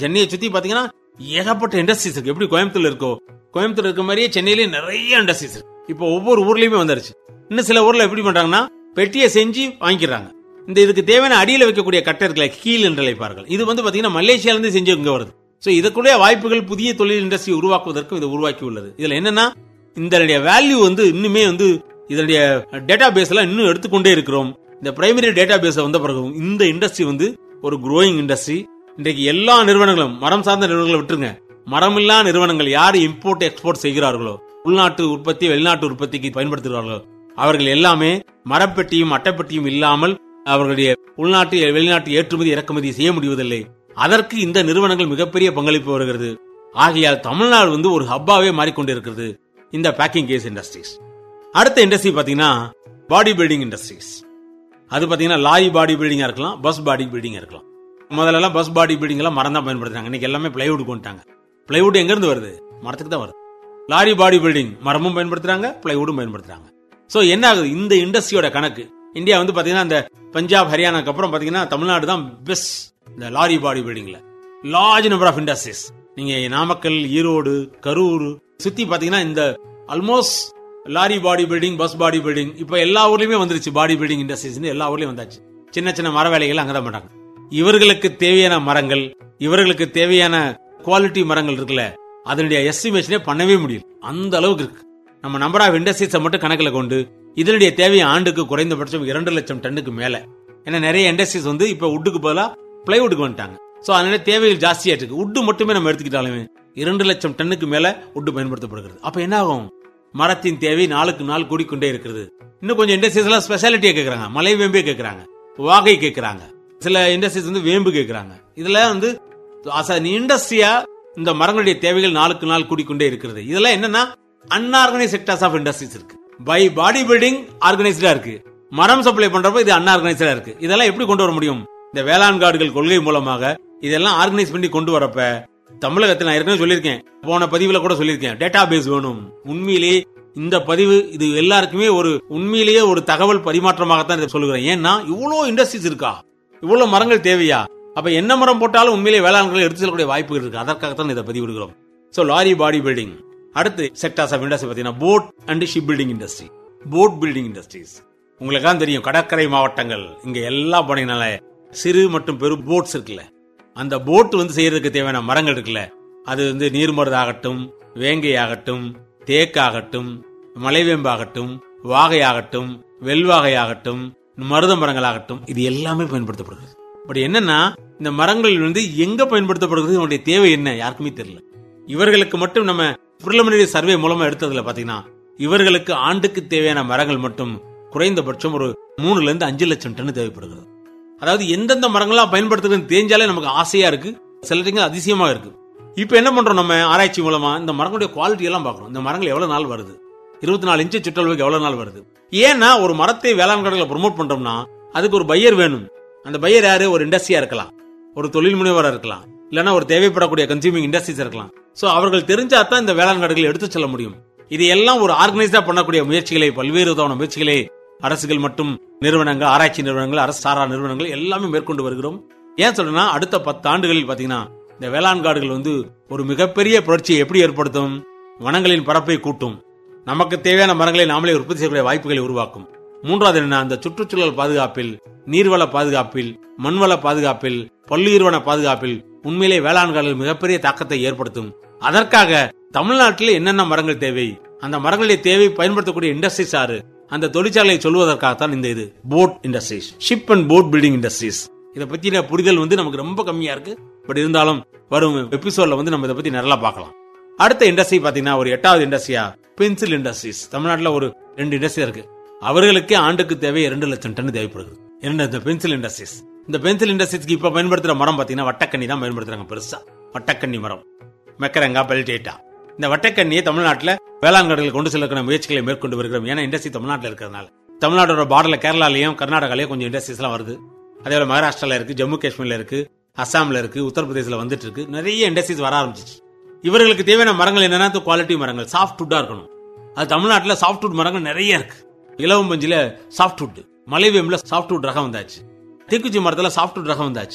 சென்னையை சுத்தி பாத்தீங்கன்னா ஏகப்பட்ட இண்டஸ்ட்ரீஸ் இருக்கு எப்படி கோயம்புத்தூர்ல இருக்கோ கோயம்புத்தூர் இருக்க மாதிரியே சென்னையிலேயே நிறைய இண்டஸ்ட்ரீஸ் இருக்கு இப்போ ஒவ்வொரு ஊர்லயுமே வந்துருச்சு இன்னும் சில ஊர்ல எப்படி பண்றாங்கன்னா பெட்டியை செஞ்சு வாங்கிக்கிறாங்க இந்த இதுக்கு தேவையான அடியில வைக்கக்கூடிய கட்டர்களை கீழ் என்று அழைப்பார்கள் இது வந்து பாத்தீங்கன்னா மலேசியால இருந்து செஞ்சு இங்க வருது சோ இதற்குரிய வாய்ப்புகள் புதிய தொழில் இண்டஸ்ட்ரி உருவாக்குவதற்கு இது உருவாக்கி உள்ளது இதுல என்னன்னா இதனுடைய வேல்யூ வந்து இன்னுமே வந்து இதனுடைய டேட்டா பேஸ் எல்லாம் இன்னும் எடுத்துக்கொண்டே இருக்கிறோம் இந்த பிரைமரி டேட்டா பேஸ் வந்த பிறகு இந்த இண்டஸ்ட்ரி வந்து ஒரு growing இண்டஸ்ட்ரி இன்றைக்கு எல்லா நிறுவனங்களும் மரம் சார்ந்த நிறுவனங்களை விட்டுருங்க மரமில்லா நிறுவனங்கள் யார் இம்போர்ட் எக்ஸ்போர்ட் செய்கிறார்களோ உள்நாட்டு உற்பத்தி வெளிநாட்டு உற்பத்திக்கு பயன்படுத்துகிறார்களோ அவர்கள் எல்லாமே மரப்பெட்டியும் அட்டைப்பெட்டியும் இல்லாமல் அவர்களுடைய உள்நாட்டு வெளிநாட்டு ஏற்றுமதி இறக்குமதி செய்ய முடிவதில்லை அதற்கு இந்த நிறுவனங்கள் மிகப்பெரிய பங்களிப்பு வருகிறது ஆகையால் தமிழ்நாடு வந்து ஒரு ஹப்பாவே மாறிக்கொண்டிருக்கிறது இந்த பேக்கிங் கேஸ் இண்டஸ்ட்ரீஸ் அடுத்த இண்டஸ்ட்ரி பாத்தீங்கன்னா பாடி பில்டிங் இண்டஸ்ட்ரீஸ் அது பாத்தீங்கன்னா லாரி பாடி பில்டிங்கா இருக்கலாம் பஸ் பாடி பில்டிங்கா இருக்கலாம் முதல்ல எல்லாம் பஸ் பாடி பில்டிங் எல்லாம் மரம் தான் பயன்படுத்துறாங்க இன்னைக்கு எல்லாமே பிளைவுட் கொண்டுட்டாங்க பிளைவுட் எங்க இருந்து வருது மரத்துக்கு தான் வருது லாரி பாடி பில்டிங் மரமும் பயன்படுத்துறாங்க பிளைவுடும் பயன்படுத்துறாங்க சோ என்ன ஆகுது இந்த இண்டஸ்ட்ரியோட கணக்கு இந்தியா வந்து பாத்தீங்கன்னா இந்த பஞ்சாப் ஹரியானாக்கு அப்புறம் பாத்தீங்கன்னா தமிழ்நாடு தான் பெஸ்ட் இந்த லாரி பாடி பில்டிங்ல லார்ஜ் நம்பர் ஆஃப் இண்டஸ்ட்ரீஸ் நீங்க நாமக்கல் ஈரோடு கரூர் சுத்தி பாத்தீங்கன்னா இந்த almost lorry body building bus body building இப்ப எல்லா ஊர்லயுமே வந்துருச்சு பாடி பில்டிங் இண்டஸ்ட்ரீஸ் எல்லா ஊர்லயும் வந்தாச்சு சின்ன சின்ன மர வேலைகள் அங்கதான் பண்றாங்க இவர்களுக்கு தேவையான மரங்கள் இவர்களுக்கு தேவையான குவாலிட்டி மரங்கள் இருக்குல்ல அதனுடைய எஸ்டிமேஷனே பண்ணவே முடியல அந்த அளவுக்கு இருக்கு நம்ம நம்பர் ஆஃப் இண்டஸ்ட்ரீஸை மட்டும் கணக்கில் கொண்டு இதனுடைய தேவையை ஆண்டுக்கு குறைந்தபட்சம் இரண்டு லட்சம் டன்னுக்கு மேல ஏன்னா நிறைய இண்டஸ்ட்ரீஸ் வந்து இப்ப உட்டுக்கு பதிலா பிளைவுட்டுக்கு வந்துட்டாங்க சோ அதனால தேவைகள் ஜாஸ்தியா இருக்கு உட்டு மட்டுமே நம்ம எடுத்துக்கிட்டாலுமே இரண்டு லட்சம் டன்னுக்கு மேல உட்டு பயன்படுத்தப்படுகிறது அப்ப என்ன ஆகும் மரத்தின் தேவை நாளுக்கு நாள் கூடிக்கொண்டே இருக்கிறது இன்னும் கொஞ்சம் இண்டஸ்ட்ரீஸ் எல்லாம் ஸ்பெஷாலிட்டியா கேக்குறாங்க மலை வேம்பே கேக்குறாங்க வாகை கேக்குறாங்க சில இண்டஸ்ட்ரீஸ் வந்து வேம்பு கேக்குறாங்க இதுல வந்து இண்டஸ்ட்ரியா இந்த மரங்களுடைய தேவைகள் நாளுக்கு நாள் கூடிக்கொண்டே இருக்கிறது இதெல்லாம் என்னன்னா அன்ஆர்கனைஸ் செக்டர்ஸ் ஆஃப் இண்டஸ்ட்ரீஸ் இருக்கு பை பாடி பில்டிங் ஆர்கனைஸ்டா இருக்கு மரம் சப்ளை பண்றப்ப இது அன்ஆர்கனைஸ்டா இருக்கு இதெல்லாம் எப்படி கொண்டு வர முடியும் இந்த வேளாண் காடுகள் கொள்கை மூலமாக இதெல்லாம் ஆர்கனைஸ் பண்ணி கொண்டு வரப்ப தமிழகத்தில் நான் ஏற்கனவே சொல்லியிருக்கேன் போன பதிவுல கூட சொல்லியிருக்கேன் டேட்டா பேஸ் வேணும் உண்மையிலேயே இந்த பதிவு இது எல்லாருக்குமே ஒரு உண்மையிலேயே ஒரு தகவல் பரிமாற்றமாகத்தான் இதை சொல்லுகிறேன் ஏன்னா இவ்வளவு இண்டஸ்ட்ரீஸ் இருக்கா இவ்வளவு மரங்கள் தேவையா அப்ப என்ன மரம் போட்டாலும் உண்மையிலேயே வேளாண்களை எடுத்து செல்லக்கூடிய வாய்ப்புகள் இருக்கு அதற்காகத்தான் இதை பதிவிடுகிறோம் சோ லாரி பாடி பில்டிங் அடுத்து செக்டார்ஸ் ஆஃப் இண்டஸ்ட்ரி பாத்தீங்கன்னா boat and ship building industry boat building industries உங்களுக்கு தெரியும் கடற்கரை மாவட்டங்கள் இங்க எல்லாம் போனீங்கனால சிறு மற்றும் பெரும் போட்ஸ் இருக்குல்ல அந்த போட் வந்து செய்யறதுக்கு தேவையான மரங்கள் இருக்குல்ல அது வந்து நீர்மருதாகட்டும் வேங்கை ஆகட்டும் தேக்காகட்டும் மலைவேம்பாகட்டும் வாகையாகட்டும் வெல்வாகையாகட்டும் மருத மரங்களாகட்டும் இது எல்லாமே பயன்படுத்தப்படுகிறது பட் என்னன்னா இந்த மரங்கள் வந்து எங்க பயன்படுத்தப்படுகிறது இதனுடைய தேவை என்ன யாருக்குமே தெரியல இவர்களுக்கு மட்டும் நம்ம பிரிலிமினரி சர்வே மூலமா எடுத்ததுல பாத்தீங்கன்னா இவர்களுக்கு ஆண்டுக்கு தேவையான மரங்கள் மட்டும் குறைந்தபட்சம் ஒரு மூணுல இருந்து அஞ்சு லட்சம் டன் தேவைப்படுகிறது அதாவது எந்தெந்த மரங்கள்லாம் பயன்படுத்துறதுன்னு தெரிஞ்சாலே நமக்கு ஆசையா இருக்கு சிலருக்கு அதிசயமா இருக்கு இப்ப என்ன பண்றோம் நம்ம ஆராய்ச்சி மூலமா இந்த மரங்களுடைய குவாலிட்டி எல்லாம் பாக்குறோம் இந்த மரங்கள் எவ்வளவு நாள் வருது இருபத்தி நாலு இன்ச்சு சுற்றளவுக்கு எவ்வளவு நாள் வருது ஏன்னா ஒரு மரத்தை வேளாண் கடைகளை ப்ரொமோட் பண்றோம்னா அதுக்கு ஒரு பையர் வேணும் அந்த பையர் யாரு ஒரு இண்டஸ்ட்ரியா இருக்கலாம் ஒரு தொழில் முனைவரா இருக்கலாம் இல்லனா ஒரு தேவைப்படக்கூடிய கன்சியூமிங் இண்டஸ்ட்ரீஸ் இருக்கலாம் சோ அவர்கள் தெரிஞ்சா தான் இந்த வேளாண் கடைகளை எடுத்து செல்ல முடியும் இது எல்லாம் ஒரு ஆர்கனைஸ்டா பண்ணக்கூடிய முயற்சிகளை பல்வேறு விதமான முயற்சிகளை அரசுகள் மற்றும் நிறுவனங்கள் ஆராய்ச்சி நிறுவனங்கள் அரசு சாரா நிறுவனங்கள் எல்லாமே மேற்கொண்டு வருகிறோம் ஏன் சொல்றேன்னா அடுத்த பத்து ஆண்டுகளில் பாத்தீங்கன்னா இந்த வேளாண் காடுகள் வந்து ஒரு மிகப்பெரிய புரட்சியை எப்படி ஏற்படுத்தும் வனங்களின் பரப்பை கூட்டும் நமக்கு தேவையான மரங்களை நாமளே உற்பத்தி செய்யக்கூடிய வாய்ப்புகளை உருவாக்கும் மூன்றாவது என்ன அந்த சுற்றுச்சூழல் பாதுகாப்பில் நீர்வள பாதுகாப்பில் மண்வள பாதுகாப்பில் பல்லுயிர்வன பாதுகாப்பில் உண்மையிலே வேளாண் காடுகள் மிகப்பெரிய தாக்கத்தை ஏற்படுத்தும் அதற்காக தமிழ்நாட்டில் என்னென்ன மரங்கள் தேவை அந்த மரங்களுடைய தேவை பயன்படுத்தக்கூடிய இண்டஸ்ட்ரீஸ் ஆறு அந்த தொழிற்சாலையை சொல்வதற்காகத்தான் இந்த இது boat industries ship and boat building industries இதை பத்தின புரிதல் வந்து நமக்கு ரொம்ப கம்மியா இருக்கு பட் இருந்தாலும் வரும் எபிசோட்ல வந்து நம்ம இதை பத்தி நல்லா பார்க்கலாம் அடுத்த இண்டஸ்ட்ரி பாத்தீங்கன்னா ஒரு எட்டாவது இண்டஸ்ட்ரியா பென்சில் இண்டஸ்ட்ரீஸ் தமிழ்நாட்டுல ஒரு ரெண்டு இண்டஸ்ட்ரி இருக்கு அவர்களுக்கே ஆண்டுக்கு தேவை இரண்டு லட்சம் டன் தேவைப்படுது இரண்டு இந்த பென்சில் இண்டஸ்ட்ரீஸ் இந்த பென்சில் இண்டஸ்ட்ரீஸ்க்கு இப்ப பயன்படுத்துற மரம் பாத்தீங்கன்னா வட்டக்கண்ணி தான் பயன்படுத்துறாங்க பெருசா வட்டக்கண்ணி மரம் மெக்கரங்கா பெல்டேட்டா இந்த வட்டக்கண்ணியை தமிழ்நாட்டுல வேளாண் கடையில் கொண்டு செல்லக்கூடிய முயற்சிகளை மேற்கொண்டு வருகிறோம் ஏன்னா இண்டஸ்ட்ரி தமிழ்நாட்டில் இருக்கிறதுனால தமிழ்நாட்டோட பார்டர்ல கேரளாலையும் கர்நாடகாலையும் கொஞ்சம் இண்டஸ்ட்ரீஸ் எல்லாம் வருது அதே போல மகாராஷ்டிரால இருக்கு ஜம்மு காஷ்மீர்ல இருக்கு அசாம்ல இருக்கு உத்தரப்பிரதேசல வந்துட்டு இருக்கு நிறைய இண்டஸ்ட்ரீஸ் வர ஆரம்பிச்சிச்சு இவர்களுக்கு தேவையான மரங்கள் என்னன்னா குவாலிட்டி மரங்கள் சாஃப்ட் வுட்டா இருக்கணும் அது தமிழ்நாட்டுல சாஃப்ட் வுட் மரங்கள் நிறைய இருக்கு இலவம்பஞ்சில சாஃப்ட் வுட் மலைவேம்ல சாஃப்ட் வுட் ரகம் வந்தாச்சு தீக்குச்சி மரத்துல சாஃப்ட் வுட் ரகம் வந்தாச்சு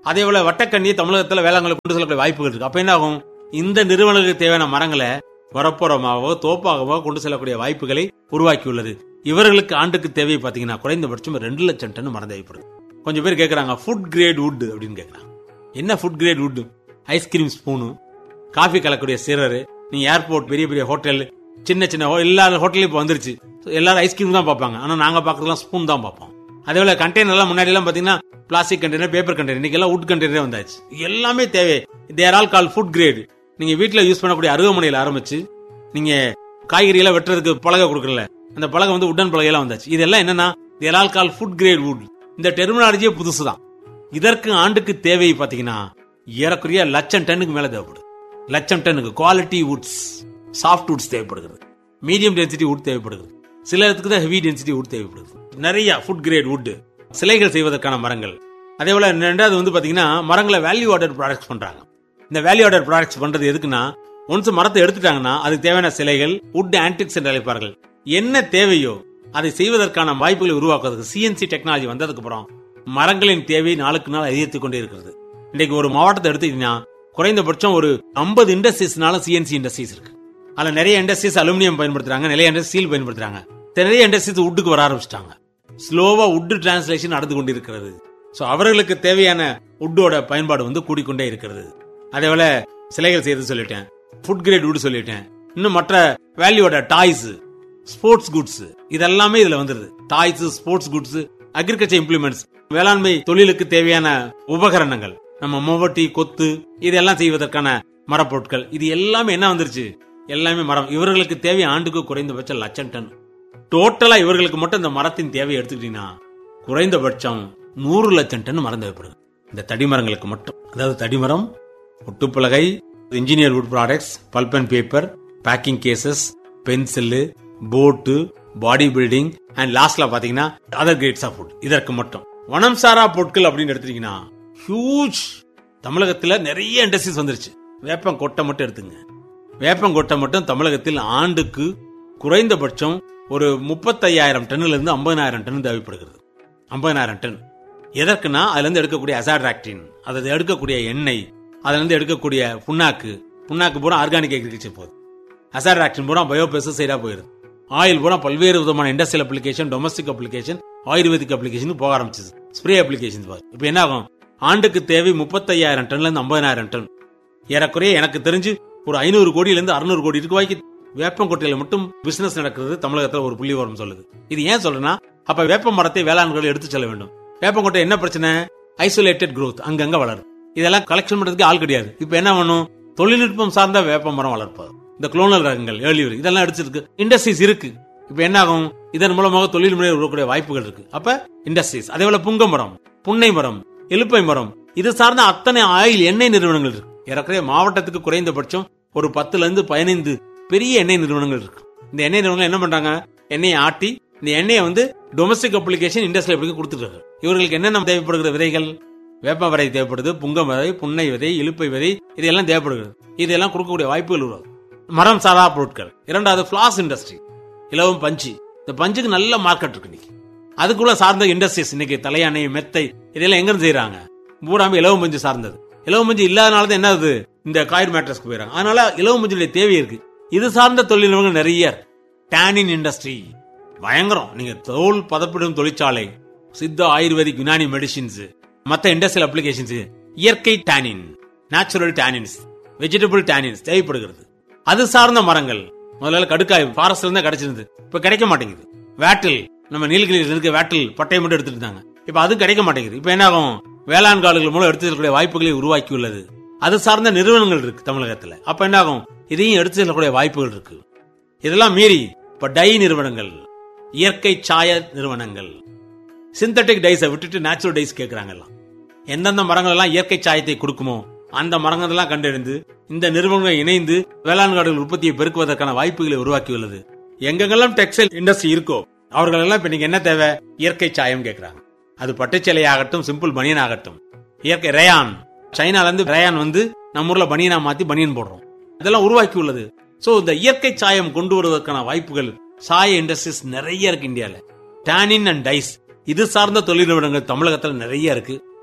அதே போல வட்டக்கண்ணி தமிழகத்துல வேளாண்களை கொண்டு செல்லக்கூடிய வாய்ப்புகள் இருக்கு அப்ப என்ன ஆகும் இந்த நிறுவனங்களுக்கு தேவையான மரங்களை வரப்புறமாகவோ தோப்பாகவோ கொண்டு செல்லக்கூடிய வாய்ப்புகளை உருவாக்கியுள்ளது இவர்களுக்கு ஆண்டுக்கு தேவை பாத்தீங்கன்னா குறைந்தபட்சம் ரெண்டு லட்சம் டன் மரம் தேவைப்படுது கொஞ்சம் பேர் கேக்குறாங்க ஃபுட் கிரேட் வுட் அப்படின்னு கேக்குறாங்க என்ன food grade wood ice cream spoon coffee கலக்கக்கூடிய சிறரு நீ ஏர்போர்ட் பெரிய பெரிய ஹோட்டல் சின்ன சின்ன ஹோ- எல்லா ஹோட்டலும் இப்போ வந்துருச்சு So, எல்லாரும் ஐஸ்கிரீம் தான் பார்ப்பாங்க ஆனா நாங்க பாக்குறதுலாம் ஸ்பூன் தான் பார்ப்போம் அதே போல கண்டெய்னர் எல்லாம் முன்னாடி எல்லாம் பாத்தீங்கன்னா பிளாஸ்டிக் கண்டெய்னர் பேப்பர் கண்டெய்னர் இன்னைக்கு எல்லாம் வுட் கண்டெய்னரே வந்தாச்சு எல்லாமே தேவை they're all call food grade நீங்க வீட்ல யூஸ் பண்ணக்கூடிய அருகமனையில ஆரம்பிச்சு நீங்க காய்கறியெல்லாம் வெட்டுறதுக்கு பலகை கொடுக்கல அந்த பலகை வந்து உடன் பலகையெல்லாம் வந்தாச்சு இதெல்லாம் என்னன்னா they're all call food grade wood இந்த டெர்மினாலஜியே புதுசு தான் இதற்கு ஆண்டுக்கு தேவை பாத்தீங்கன்னா ஏறக்குறைய லட்சம் டன்னுக்கு மேல தேவைப்படுது லட்சம் டன்னுக்கு குவாலிட்டி வுட்ஸ் சாஃப்ட் வுட்ஸ் தேவைப்படுகிறது மீடியம் டென்சிட்டி வுட் தேவைப்படுகிறது சில இடத்துக்கு தான் ஹெவி டென்சிட்டி வுட் தேவைப்படுது நிறைய ஃபுட் கிரேட் வுட் சிலைகள் செய்வதற்கான மரங்கள் அதே போல ரெண்டாவது வந்து பாத்தீங்கன்னா மரங்களை வேல்யூ ஆர்டர் ப்ராடக்ட்ஸ் பண்றாங்க இந்த வேல்யூ ஆர்டர் ப்ராடக்ட்ஸ் பண்றது எதுக்குன்னா ஒன்ஸ் மரத்தை எடுத்துட்டாங்கன்னா அதுக்கு தேவையான சிலைகள் வுட் ஆன்டிக்ஸ் என்று அழைப்பார்கள் என்ன தேவையோ அதை செய்வதற்கான வாய்ப்புகளை உருவாக்குறதுக்கு சிஎன்சி டெக்னாலஜி வந்ததுக்கு அப்புறம் மரங்களின் தேவை நாளுக்கு நாள் அதிகரித்துக் கொண்டே இருக்கிறது இன்னைக்கு ஒரு மாவட்டத்தை எடுத்துக்கிட்டீங்கன்னா குறைந்தபட்சம் ஒரு 50 இண்டஸ்ட்ரீஸ்னால சிஎன்சி இண்டஸ்ட்ரீஸ் இருக்கு அதுல நிறைய இண்டஸ்ட்ரீஸ் அலுமினியம் பயன்படுத்துறாங்க நிறைய இண்டஸ்ட்ரீஸ் ஸ்டீல் பயன்படுத்துறாங்க நிறைய இண்டஸ்ட்ரீஸ் வுட்டுக்கு வர ஆரம்பிச்சிட்டாங்க ஸ்லோவா வுட் டிரான்ஸ்லேஷன் நடந்து கொண்டிருக்கிறது சோ அவர்களுக்கு தேவையான வுட்டோட பயன்பாடு வந்து கூடிக்கொண்டே இருக்கிறது அதே போல சிலைகள் செய்யறது சொல்லிட்டேன் ஃபுட் கிரேட் வுட் சொல்லிட்டேன் இன்னும் மற்ற வேல்யூவோட டாய்ஸ் ஸ்போர்ட்ஸ் குட்ஸ் இதெல்லாமே இதுல வந்துருது toys sports goods agriculture implements வேளாண்மை தொழிலுக்கு தேவையான உபகரணங்கள் நம்ம முவட்டி கொத்து இதெல்லாம் செய்வதற்கான மரப்பொருட்கள் இது எல்லாமே என்ன வந்துருச்சு எல்லாமே மரம் இவர்களுக்கு தேவை ஆண்டுக்கு குறைந்தபட்சம் லட்சம் டன் டோட்டலா இவர்களுக்கு மட்டும் இந்த மரத்தின் தேவையை எடுத்துக்கிட்டீங்கன்னா குறைந்தபட்சம் நூறு லட்சம் டன் மரம் தேவைப்படுது இந்த தடிமரங்களுக்கு மட்டும் அதாவது தடிமரம் ஒட்டுப்பலகை engineer wood products pulp and paper packing cases pencil boat body building and லாஸ்ட்ல பாத்தீங்கன்னா அதர் கிரேட்ஸ் ஆஃப் ஃபுட் இதற்கு மட்டும் வனம் சாரா பொருட்கள் அப்படின்னு எடுத்துட்டீங்கன்னா ஹியூஜ் தமிழகத்துல நிறைய இண்டஸ்ட்ரீஸ் வந்துருச்சு வேப்பம் கொட்டை மட்டும் எடுத்துங்க வேப்பங்கொட்டை மட்டும் தமிழகத்தில் ஆண்டுக்கு குறைந்தபட்சம் ஒரு முப்பத்தையாயிரம் டன்னுல இருந்து ஐம்பதாயிரம் டன் தேவைப்படுகிறது ஐம்பதாயிரம் டன் எதற்குன்னா அதுல இருந்து எடுக்கக்கூடிய அசாட்ராக்டின் அதை எடுக்கக்கூடிய எண்ணெய் அதுல இருந்து எடுக்கக்கூடிய புண்ணாக்கு புண்ணாக்கு பூரா ஆர்கானிக் அக்ரிகல்ச்சர் போகுது அசாட்ராக்டின் பூரா பயோ பெஸ்டிசைடா போயிருது ஆயில் பூரா பல்வேறு விதமான industrial application domestic application ayurvedic application போக ஆரம்பிச்சது ஸ்ப்ரே அப்ளிகேஷன் இப்போ என்ன ஆகும் ஆண்டுக்கு தேவை முப்பத்தையாயிரம் டன்ல இருந்து ஐம்பதாயிரம் டன் ஏறக்குறைய எனக்கு தெரிஞ்சு ஒரு ஐநூறு கோடியில இருந்து அறுநூறு கோடி ரூபாய்க்கு வேப்பங்கொட்டையில மட்டும் பிசினஸ் நடக்கிறது தமிழகத்துல ஒரு புள்ளி வரும் சொல்லுது இது ஏன் சொல்றேன்னா அப்ப வேப்ப மரத்தை வேளாண்கள் எடுத்து செல்ல வேண்டும் வேப்பங்கொட்டை என்ன பிரச்சனை ஐசோலேட்டட் growth அங்கங்க வளரும் இதெல்லாம் கலெக்ஷன் பண்றதுக்கு ஆள் கிடையாது இப்ப என்ன பண்ணும் தொழில்நுட்பம் சார்ந்த வேப்ப மரம் வளர்ப்பது இந்த குளோனல் ரகங்கள் ஏர்லிவர் இதெல்லாம் அடிச்சிருக்கு இண்டஸ்ட்ரீஸ் இருக்கு இப்ப என்ன ஆகும் இதன் மூலமாக தொழில் முறை உருவக்கூடிய வாய்ப்புகள் இருக்கு அப்ப இண்டஸ்ட்ரீஸ் அதே போல புங்க மரம் புன்னை மரம் எலுப்பை மரம் இது சார்ந்த அத்தனை ஆயில் எண்ணெய் நிறுவனங்கள் இருக்கு ஏறக்குறைய மாவட்டத்துக்கு குறைந்தபட்சம் ஒரு பத்துல இருந்து பதினைந்து பெரிய எண்ணெய் நிறுவனங்கள் இருக்கு இந்த எண்ணெய் நிறுவனங்கள் என்ன பண்றாங்க எண்ணெயை ஆட்டி இந்த எண்ணெயை வந்து டொமஸ்டிக் அப்ளிகேஷன் இண்டஸ்ட்ரியல் அப்ளிகேஷன் கொடுத்துட்டு இவர்களுக்கு என்னென்ன தேவைப்படுகிற விதைகள் வேப்ப விதை தேவைப்படுது புங்க விதை புன்னை விதை இலுப்பை விதை இதெல்லாம் தேவைப்படுகிறது இதெல்லாம் கொடுக்கக்கூடிய வாய்ப்புகள் உருவாகும் மரம் சாரா பொருட்கள் இரண்டாவது பிளாஸ் இண்டஸ்ட்ரி இலவம் பஞ்சு இந்த பஞ்சுக்கு நல்ல மார்க்கெட் இருக்கு இன்னைக்கு அதுக்குள்ள சார்ந்த இண்டஸ்ட்ரீஸ் இன்னைக்கு தலையாணை மெத்தை இதெல்லாம் எங்க இருந்து செய்யறாங்க பூராமே இலவம் பஞ்சு சார்ந்தது இலவம் பஞ்சு இல்லாதனால தான் என்னது இந்த காயர் மேட்ரஸ்க்கு போயிடறாங்க அதனால இலவம் பஞ்சுடைய தேவை இருக்கு இது சார்ந்த தொழில் நிறுவனங்கள் நிறைய டேனின் இண்டஸ்ட்ரி பயங்கரம் நீங்க தோல் பதப்பிடும் தொழிற்சாலை சித்த ஆயுர்வேதிக் யுனானி மெடிசின்ஸ் மத்த இண்டஸ்ட்ரியல் அப்ளிகேஷன்ஸ் இயற்கை tannin natural tannins vegetable tannins தேவைப்படுகிறது அது சார்ந்த மரங்கள் முதல்ல கடுக்காய் ஃபாரஸ்ட்ல இருந்தா கிடைச்சிருந்தது இப்ப கிடைக்க மாட்டேங்குது வேட்டில் நம்ம நீலகிரியில் இருக்க வேட்டில் பட்டையை மட்டும் எடுத்துட்டு இருந்தாங்க இப்ப அது கிடைக்க மாட்டேங்குது இப்ப என்ன ஆகும் வேளாண் காடுகள் மூலம் எடுத்து செல்லக்கூடிய வாய்ப்புகளை உருவாக்கியுள்ளது அது சார்ந்த நிறுவனங்கள் இருக்கு தமிழகத்துல அப்ப என்ன ஆகும் இதையும் எடுத்து செல்லக்கூடிய வாய்ப்புகள் இருக்கு இதெல்லாம் மீறி இப்ப டை நிறுவனங்கள் இயற்கை சாய நிறுவனங்கள் சிந்தட்டிக் டைஸை விட்டுட்டு நேச்சுரல் டைஸ் கேட்கறாங்க எல்லாம் எந்தெந்த மரங்கள் எல்லாம் இயற்கை சாயத்தை கொடுக்குமோ அந்த மரங்கள் எல்லாம் கண்டறிந்து இந்த நிறுவனங்கள் இணைந்து வேளாண் காடுகள் உற்பத்தியை பெருக்குவதற்கான வாய்ப்புகளை உருவாக்கியுள்ளது எங்கெங்கெல்லாம் டெக்ஸ்டைல் இண்டஸ்ட்ரி இருக்கோ அவர்கள் எல்லாம் இப்ப நீங்க என்ன தேவை இயற்கை சாயம் கேட்கறாங்க அது பட்டுச்சேலை ஆகட்டும் சிம்பிள் பனியன் ஆகட்டும் இயற்கை ரேயான் சைனால இருந்து ரேயான் வந்து நம்ம ஊர்ல பனியனா மாத்தி பனியன் போடுறோம் இதெல்லாம் உருவாக்கி உள்ளது சோ இந்த இயற்கை சாயம் கொண்டு வருவதற்கான வாய்ப்புகள் சாய இண்டஸ்ட்ரீஸ் நிறைய இருக்கு இந்தியால டானின் அண்ட் டைஸ் இது சார்ந்த தொழில் நிறுவனங்கள் தமிழகத்துல நிறைய இருக்கு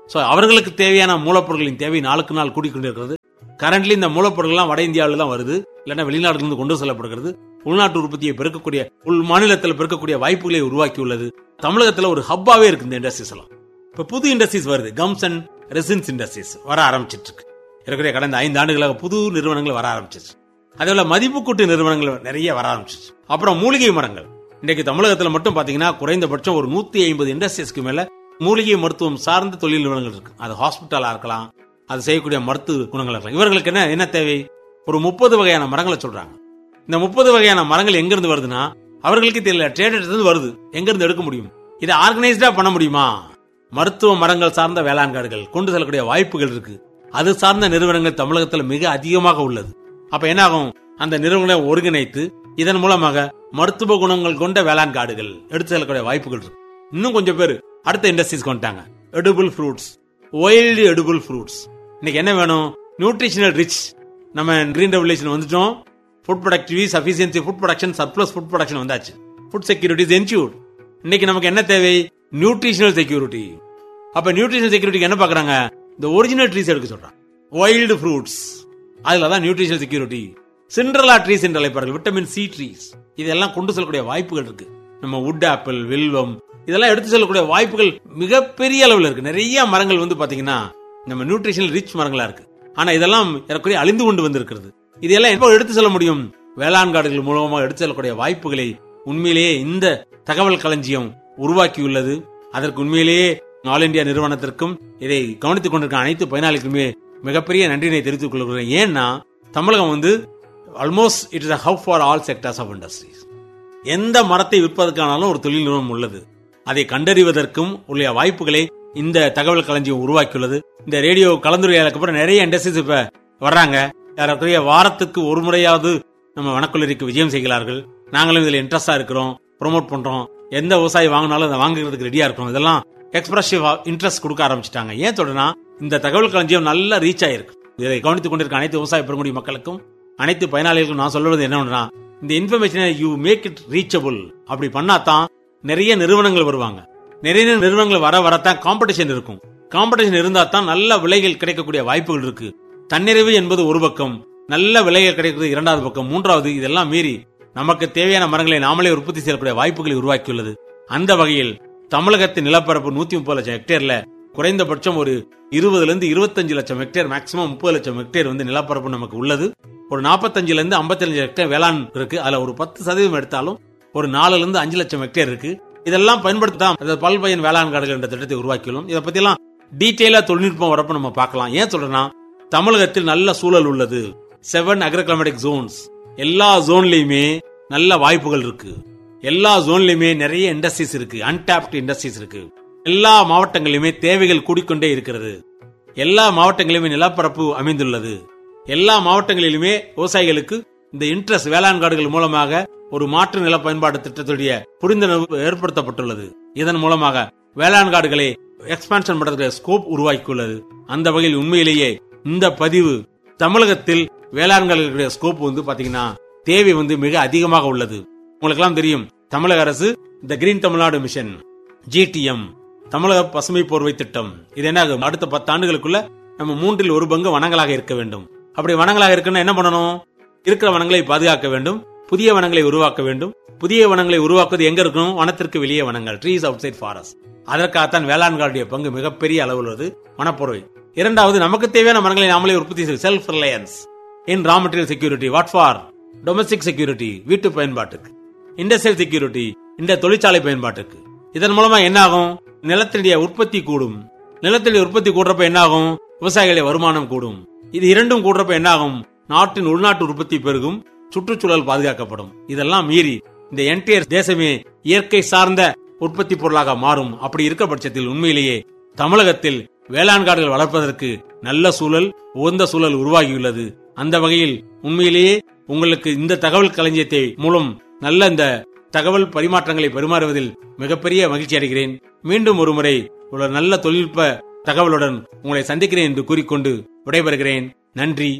சோ அவர்களுக்கு தேவையான மூலப்பொருட்களின் தேவை நாளுக்கு நாள் கூடிக்கொண்டிருக்கிறது கரண்ட்லி இந்த மூலப்பொருட்கள்லாம் வட இந்தியாவில் தான் வருது இல்லைன்னா வெளிநாட்டிலிருந்து கொண்டு செல்லப்படுகிறது உள்நாட்டு உற்பத்தியை பெருக்கக்கூடிய உள் மாநிலத்தில் பெருக்கக்கூடிய வாய்ப்புகளை உருவாக்கியுள்ளது தமிழகத்தில் ஒரு ஹப்பாவே இருக்கு இந்த இண்டஸ்ட்ரீஸ் எல்லாம் இப்ப புது இண்டஸ்ட்ரீஸ் வருது கம்ஸ் அண்ட் ரெசின்ஸ் இண்டஸ்ட்ரீஸ் வர ஆரம்பிச்சிட்டு இருக்கு இருக்கக்கூடிய கடந்த ஐந்து ஆண்டுகளாக புது நிறுவனங்கள் வர ஆரம்பிச்சிச்சு அதே போல மதிப்பு கூட்டு நிறுவனங்கள் நிறைய வர ஆரம்பிச்சிச்சு அப்புறம் மூலிகை மரங்கள் இன்றைக்கு தமிழகத்தில் மட்டும் பாத்தீங்கன்னா குறைந்தபட்சம் ஒரு நூத்தி ஐம்பது இண்டஸ்ட்ரீஸ்க்கு மேல மூலிகை மருத்துவம் சார்ந்த தொழில் நிறுவனங்கள் இருக்கு அது ஹாஸ்பிட்டலா இருக்கலாம் அது செய்யக்கூடிய மருத்துவ குணங்கள் இருக்கலாம் இவர்களுக்கு என்ன என்ன தேவை ஒரு முப்பது வகையான மரங்களை சொல்றாங்க இந்த முப்பது வகையான மரங்கள் எங்க இருந்து வருதுன்னா அவர்களுக்கு தெரியல ட்ரேடர்ஸ் இருந்து வருது எங்க இருந்து எடுக்க முடியும் இதை ஆர்கனைஸ்டா பண்ண முடியுமா மருத்துவ மரங்கள் சார்ந்த வேளாண் காடுகள் கொண்டு செல்லக்கூடிய வாய்ப்புகள் இருக்கு அது சார்ந்த நிறுவனங்கள் தமிழகத்தில் மிக அதிகமாக உள்ளது அப்ப என்ன ஆகும் அந்த நிறுவனங்களை ஒருங்கிணைத்து இதன் மூலமாக மருத்துவ குணங்கள் கொண்ட வேளாண் காடுகள் எடுத்து செல்லக்கூடிய வாய்ப்புகள் இருக்கு இன்னும் கொஞ்சம் பேர் அடுத்த இண்டஸ்ட்ரீஸ் கொண்டாங்க edible fruits wild edible fruits இன்னைக்கு என்ன வேணும் நியூட்ரிஷனல் ரிச் நம்ம கிரீன் ரெவல்யூஷன் வந்துட்டோம் food productivity sufficiency food production surplus food production வந்தாச்சு ஃபுட் செக்யூரிட்டி இஸ் என்ஷூர்ட் இன்னைக்கு நமக்கு என்ன தேவை நியூட்ரிஷனல் செக்யூரிட்டி அப்ப நியூட்ரிஷனல் செக்யூரிட்டிக்கு என்ன பாக்குறாங்க இந்த ஒரிஜினல் ட்ரீஸ் எடுக்க சொல்றாங்க வைல்டு ஃப்ரூட்ஸ் அதுல தான் நியூட்ரிஷனல் செக்யூரிட்டி சிண்ட்ரலா ட்ரீஸ் என்று அழைப்பார்கள் விட்டமின் சி ட்ரீஸ் இதெல்லாம் கொண்டு செல்லக்கூடிய வாய்ப்புகள் இருக்கு நம்ம வுட் ஆப்பிள் வில்வம் இதெல்லாம் எடுத்து செல்லக்கூடிய வாய்ப்புகள் மிகப்பெரிய அளவில் இருக்கு நிறைய மரங்கள் வந்து பாத்தீங்கன்னா நம்ம நியூட்ரிஷனல் ரிச் மரங்களா இருக்கு ஆனா இதெல்லாம் ஏறக்குறைய அழிந்து கொண்டு வந்திருக்கிறது இதெல்லாம் எப்போ எடுத்து செல்ல முடியும் வேளாண் காடுகள் மூலமாக எடுத்து செல்லக்கூடிய வாய்ப்புகளை உண்மையிலேயே இந்த தகவல் களஞ்சியம் உருவாக்கியுள்ளது அதற்கு உண்மையிலேயே ஆல் இந்தியா நிறுவனத்திற்கும் இதை கவனித்துக் கொண்டிருக்க அனைத்து பயனாளிகளுமே மிகப்பெரிய நன்றினை தெரிவித்துக் கொள்கிறேன் ஏன்னா தமிழகம் வந்து almost it is how for all sectors of industries எந்த மரத்தை விற்பதற்கானாலும் ஒரு தொழில் நிறுவனம் உள்ளது அதை கண்டறிவதற்கும் உள்ள வாய்ப்புகளை இந்த தகவல் களஞ்சியம் உருவாக்கியுள்ளது இந்த ரேடியோ கலந்துரையாடலுக்கு அப்புறம் நிறைய இண்டஸ்ட்ரீஸ் இப்ப வர்றாங்க ஏறக்குறைய வாரத்துக்கு ஒரு முறையாவது நம்ம வனக்கல்லூரிக்கு விஜயம் செய்கிறார்கள் நாங்களும் இதுல இன்ட்ரெஸ்டா இருக்கிறோம் ப்ரோமோட் பண்றோம் எந்த விவசாயி வாங்கினாலும் அதை வாங்குறதுக்கு ரெடியா இருக்கிறோம் இதெல்லாம் எக்ஸ்பிரசிவ் இன்ட்ரெஸ்ட் கொடுக்க ஆரம்பிச்சிட்டாங்க ஏன் சொல்றேன்னா இந்த தகவல் களஞ்சியம் நல்ல ரீச் ஆயிருக்கு இதை கவனித்துக் கொண்டிருக்க அனைத்து விவசாய பெருங்குடி மக்களுக்கும் அனைத்து பயனாளிகளுக்கும் நான் சொல்வது என்னன்னா இந்த இன்ஃபர்மேஷனை யூ மேக் இட் ரீச்சபிள் அப்படி பண்ணாதான் நிறைய நிறுவனங்கள் வருவாங்க நிறைய நிறுவனங்கள் வர வரத்தான் காம்படிஷன் இருக்கும் காம்படிஷன் இருந்தா தான் நல்ல விலைகள் கிடைக்கக்கூடிய வாய்ப்புகள் இருக்கு தன்னிறைவு என்பது ஒரு பக்கம் நல்ல விலைகள் கிடைக்கிறது இரண்டாவது பக்கம் மூன்றாவது இதெல்லாம் மீறி நமக்கு தேவையான மரங்களை நாமளே உற்பத்தி செய்யக்கூடிய வாய்ப்புகளை உருவாக்கியுள்ளது அந்த வகையில் தமிழகத்தின் நிலப்பரப்பு நூத்தி முப்பது லட்சம் ஹெக்டேர்ல குறைந்தபட்சம் ஒரு இருபதுல இருந்து இருபத்தஞ்சு லட்சம் ஹெக்டேர் மேக்சிமம் முப்பது லட்சம் ஹெக்டேர் வந்து நிலப்பரப்பு நமக்கு உள்ளது ஒரு நாற்பத்தஞ்சுல இருந்து ஐம்பத்தஞ்சு ஹெக்டேர் வேளாண் இருக்கு அதுல ஒரு பத்து சதவீதம் எடுத்தாலும் ஒரு நாலுல இருந்து அஞ்சு லட்சம் ஹெக்டேர் இருக்கு இதெல்லாம் பயன்படுத்தாம அதாவது பல்பயன் வேளாண் காடுகள் என்ற திட்டத்தை உருவாக்கியுள்ளோம் இதை பத்தி எல்லாம் டீட்டெயிலா தொழில்நுட்பம் வரப்ப நம்ம பார்க்கலாம் ஏன் சொல்றேன்னா தமிழகத்தில் நல்ல சூழல் உள்ளது செவன் அக்ரிகலமெட்டிக் ஜோன்ஸ் எல்லா ஜோன்லயுமே நல்ல வாய்ப்புகள் இருக்கு எல்லா ஜோன்லயுமே நிறைய இண்டஸ்ட்ரீஸ் இருக்கு அன்டாப்ட் இண்டஸ்ட்ரீஸ் இருக்கு எல்லா மாவட்டங்களிலுமே தேவைகள் கூடிக்கொண்டே இருக்கிறது எல்லா மாவட்டங்களிலுமே நிலப்பரப்பு அமைந்துள்ளது எல்லா மாவட்டங்களிலுமே விவசாயிகளுக்கு இந்த இன்ட்ரெஸ்ட் வேளாண் காடுகள் மூலமாக ஒரு மாற்று நில பயன்பாடு திட்டத்துடைய புரிந்துணர்வு ஏற்படுத்தப்பட்டுள்ளது இதன் மூலமாக வேளாண் காடுகளை எக்ஸ்பான்ஷன் பண்றதுக்கு ஸ்கோப் உருவாக்கியுள்ளது அந்த வகையில் உண்மையிலேயே இந்த பதிவு தமிழகத்தில் வேளாண் காடுகளுடைய ஸ்கோப் வந்து பாத்தீங்கன்னா தேவை வந்து மிக அதிகமாக உள்ளது உங்களுக்கு எல்லாம் தெரியும் தமிழக அரசு இந்த கிரீன் தமிழ்நாடு மிஷன் ஜிடிஎம் தமிழக பசுமை போர்வை திட்டம் இது என்ன ஆகும்? அடுத்த பத்து ஆண்டுகளுக்குள்ள நம்ம மூன்றில் ஒரு பங்கு வனங்களாக இருக்க வேண்டும் அப்படி வனங்களாக இருக்குன்னா என்ன பண்ணணும் இருக்கிற வனங்களை பாதுகாக்க வேண்டும் புதிய வனங்களை உருவாக்க வேண்டும் புதிய வனங்களை உருவாக்குவது எங்க இருக்கணும் வனத்திற்கு வெளியே வனங்கள் ட்ரீஸ் அவுட் சைட் ஃபாரஸ்ட் அதற்காகத்தான் வேளாண்களுடைய பங்கு மிகப்பெரிய அளவில் உள்ளது வனப்போர்வை இரண்டாவது நமக்கு தேவையான மரங்களை நாமளே உற்பத்தி செய்ய self reliance in raw material security what for domestic security வீட்டு பயன்பாட்டுக்கு இண்டஸ்ட்ரியல் செக்யூரிட்டி இந்த தொழிற்சாலை பயன்பாட்டுக்கு இதன் மூலமா என்ன ஆகும் நிலத்தினுடைய உற்பத்தி கூடும் நிலத்தினுடைய உற்பத்தி கூடுறப்ப என்ன ஆகும் விவசாயிகளுடைய வருமானம் கூடும் இது இரண்டும் கூடுறப்ப என்ன ஆகும் நாட்டின் உள்நாட்டு உற்பத்தி பெருகும் சுற்றுச்சூழல் பாதுகாக்கப்படும் இதெல்லாம் மீறி இந்த என்டையர் தேசமே இயற்கை சார்ந்த உற்பத்தி பொருளாக மாறும் அப்படி இருக்க பட்சத்தில் உண்மையிலேயே தமிழகத்தில் வேளாண் காடுகள் வளர்ப்பதற்கு நல்ல சூழல் உகந்த சூழல் உருவாகியுள்ளது அந்த வகையில் உண்மையிலேயே உங்களுக்கு இந்த தகவல் களஞ்சியத்தை மூலம் நல்ல இந்த தகவல் பரிமாற்றங்களை பரிமாறுவதில் மிகப்பெரிய மகிழ்ச்சி அடைகிறேன் மீண்டும் ஒருமுறை ஒரு நல்ல தொழில்நுட்ப தகவலுடன் உங்களை சந்திக்கிறேன் என்று கூறிக்கொண்டு விடைபெறுகிறேன் நன்றி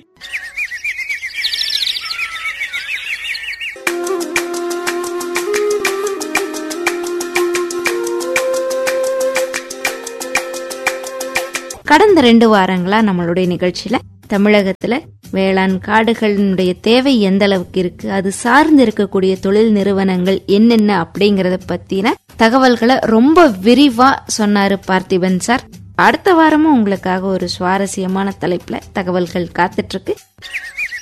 கடந்த ரெண்டு வாரங்களா நம்மளுடைய நிகழ்ச்சியில தமிழகத்துல வேளாண் காடுகளினுடைய தேவை எந்த அளவுக்கு இருக்கு அது சார்ந்து இருக்கக்கூடிய தொழில் நிறுவனங்கள் என்னென்ன அப்படிங்கறத பத்தின தகவல்களை ரொம்ப விரிவா சொன்னாரு பார்த்திபன் சார் அடுத்த வாரமும் உங்களுக்காக ஒரு சுவாரஸ்யமான தலைப்புல தகவல்கள் காத்துட்டு இருக்கு